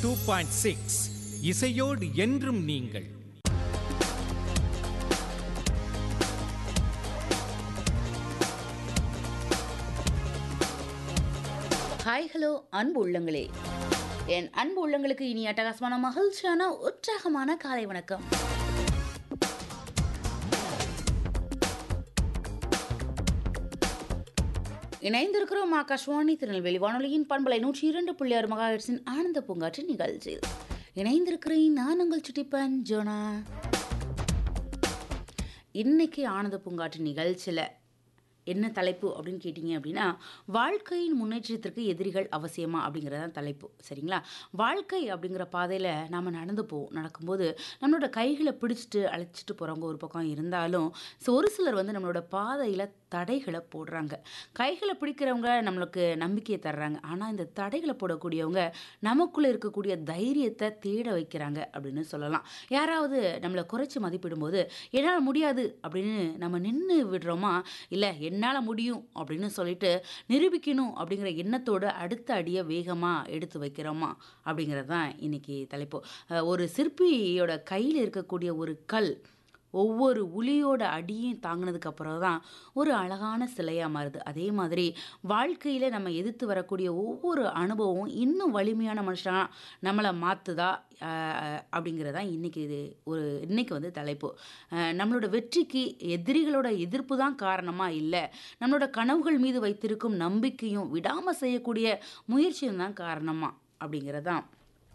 Two point six இசையோடு என்றும் நீங்கள் ஹாய் ஹலோ அன்பு உள்ளங்களே என் அன்பு உள்ளங்களுக்கு இனி அட்டகாசமான மகிழ்ச்சியான உற்சாகமான காலை வணக்கம் இணைந்திருக்கிறோம் ஆகாஷ்வாணி திருநெல்வேலி வானொலியின் பண்பலை நூற்றி இரண்டு புள்ளி ஆறு மகாஹெட்ஸின் ஆனந்த பூங்காற்று நிகழ்ச்சியில் இணைந்திருக்கிறேன் நான் உங்கள் சுட்டிப்பன் ஜோனா இன்னைக்கு ஆனந்த பூங்காற்று நிகழ்ச்சியில் என்ன தலைப்பு அப்படின்னு கேட்டிங்க அப்படின்னா வாழ்க்கையின் முன்னேற்றத்திற்கு எதிரிகள் அவசியமா அப்படிங்கிறது தான் தலைப்பு சரிங்களா வாழ்க்கை அப்படிங்கிற பாதையில் நாம் நடந்து போவோம் நடக்கும்போது நம்மளோட கைகளை பிடிச்சிட்டு அழைச்சிட்டு போகிறவங்க ஒரு பக்கம் இருந்தாலும் so ஒரு சிலர் வந்து நம்மளோட பாதையில் தடைகளை போடுறாங்க கைகளை பிடிக்கிறவங்க நம்மளுக்கு நம்பிக்கையை தர்றாங்க ஆனால் இந்த தடைகளை போடக்கூடியவங்க நமக்குள்ளே இருக்கக்கூடிய தைரியத்தை தேட வைக்கிறாங்க அப்படின்னு சொல்லலாம் யாராவது நம்மளை குறைச்சி மதிப்பிடும்போது என்னால் முடியாது அப்படின்னு நம்ம நின்று விடுறோமா இல்லை என்னால் முடியும் அப்படின்னு சொல்லிட்டு நிரூபிக்கணும் அப்படிங்கிற எண்ணத்தோட அடுத்த அடியை வேகமாக எடுத்து வைக்கிறோமா அப்படிங்கிறது தான் இன்னைக்கு தலைப்பு அஹ் ஒரு சிற்பியோட கையில் இருக்கக்கூடிய ஒரு கல் ஒவ்வொரு உளியோட அடியும் தாங்கினதுக்கு அப்புறம் தான் ஒரு அழகான சிலையாக மாறுது அதே மாதிரி வாழ்க்கையில் நம்ம எதிர்த்து வரக்கூடிய ஒவ்வொரு அனுபவமும் இன்னும் வலிமையான மனுஷனா நம்மளை மாற்றுதா அப்படிங்கிறது தான் இன்றைக்கி இது ஒரு இன்னைக்கு வந்து தலைப்பு அஹ் நம்மளோட வெற்றிக்கு எதிரிகளோட எதிர்ப்பு தான் காரணமாக இல்லை நம்மளோட கனவுகள் மீது வைத்திருக்கும் நம்பிக்கையும் விடாமல் செய்யக்கூடிய முயற்சியும் தான் காரணமாக அப்படிங்கிறது தான்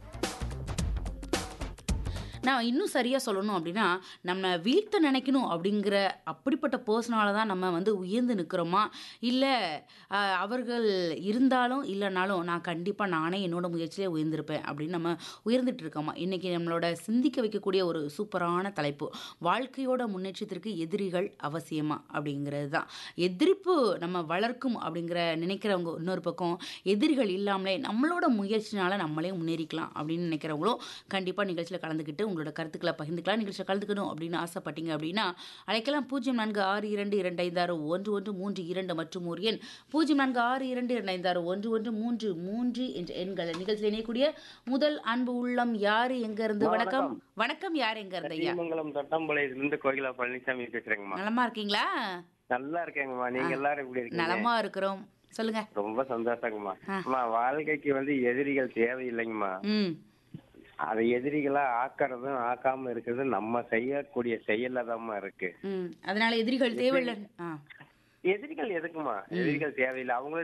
நான் இன்னும் சரியாக சொல்லணும் அப்படின்னா நம்ம வீட்டை நினைக்கணும் அப்படிங்கிற அப்படிப்பட்ட பர்சனால தான் நம்ம வந்து உயர்ந்து நிற்கிறோமா இல்லை அவர்கள் இருந்தாலும் இல்லைனாலும் நான் கண்டிப்பாக நானே என்னோட முயற்சியிலே உயர்ந்திருப்பேன் அப்படின்னு நம்ம உயர்ந்துட்டு இருக்கோமா இன்றைக்கி நம்மளோட சிந்திக்க வைக்கக்கூடிய ஒரு சூப்பரான தலைப்பு வாழ்க்கையோட முன்னேற்றத்திற்கு எதிரிகள் அவசியமா அப்படிங்கிறது தான் எதிர்ப்பு நம்ம வளர்க்கும் அப்படிங்கிற நினைக்கிறவங்க இன்னொரு பக்கம் எதிரிகள் இல்லாமலே நம்மளோட முயற்சினால நம்மளே முன்னேறிக்கலாம் அப்படின்னு நினைக்கிறவங்களும் கண்டிப்பாக நிகழ்ச்சியில் கலந்துக்கிட்டு உங்களோட கருத்துக்களை பகிர்ந்துக்கலாம் நிகழ்ச்சியில் கலந்துக்கணும் அப்படின்னு ஆசைப்பட்டீங்க அப்படின்னா அழைக்கலாம் பூஜ்ஜியம் நான்கு ஆறு இரண்டு இரண்டு ஐந்து ஆறு ஒன்று ஒன்று மூன்று இரண்டு மற்றும் ஒரு எண் பூஜ்ஜியம் நான்கு ஆறு இரண்டு இரண்டு ஐந்து ஆறு ஒன்று ஒன்று மூன்று மூன்று என்ற எண்கள் நிகழ்ச்சியில் இணையக்கூடிய முதல் அன்பு உள்ளம் யாரு எங்க இருந்து வணக்கம் வணக்கம் யார் எங்க இருந்து ஐயா ஸ்ரீமங்கலம் தொட்டம்பாளையத்துல இருந்து கோகிலா பழனிசாமி பேசுறேங்கம்மா நலமா இருக்கீங்களா நல்லா இருக்கேங்கம்மா நீங்க எல்லாரும் எப்படி இருக்கீங்க நலமா இருக்கிறோம் சொல்லுங்க ரொம்ப சந்தோஷங்கம்மா ஆ. அம்மா வாழ்க்கைக்கு வந்து எதிரிகள் தேவையில்லைங்கம்மா ம் அதை எதிரிகளா ஆக்கறதும் ஆக்காம இருக்கிறதும் நம்ம செய்யக்கூடிய செயல்ல இருக்கு ம் அதனால எதிரிகள் தேவையில்லை ஆ எதிரிகள் எதுக்குமா எதிரிகள் தேவையில்லை அவங்களும்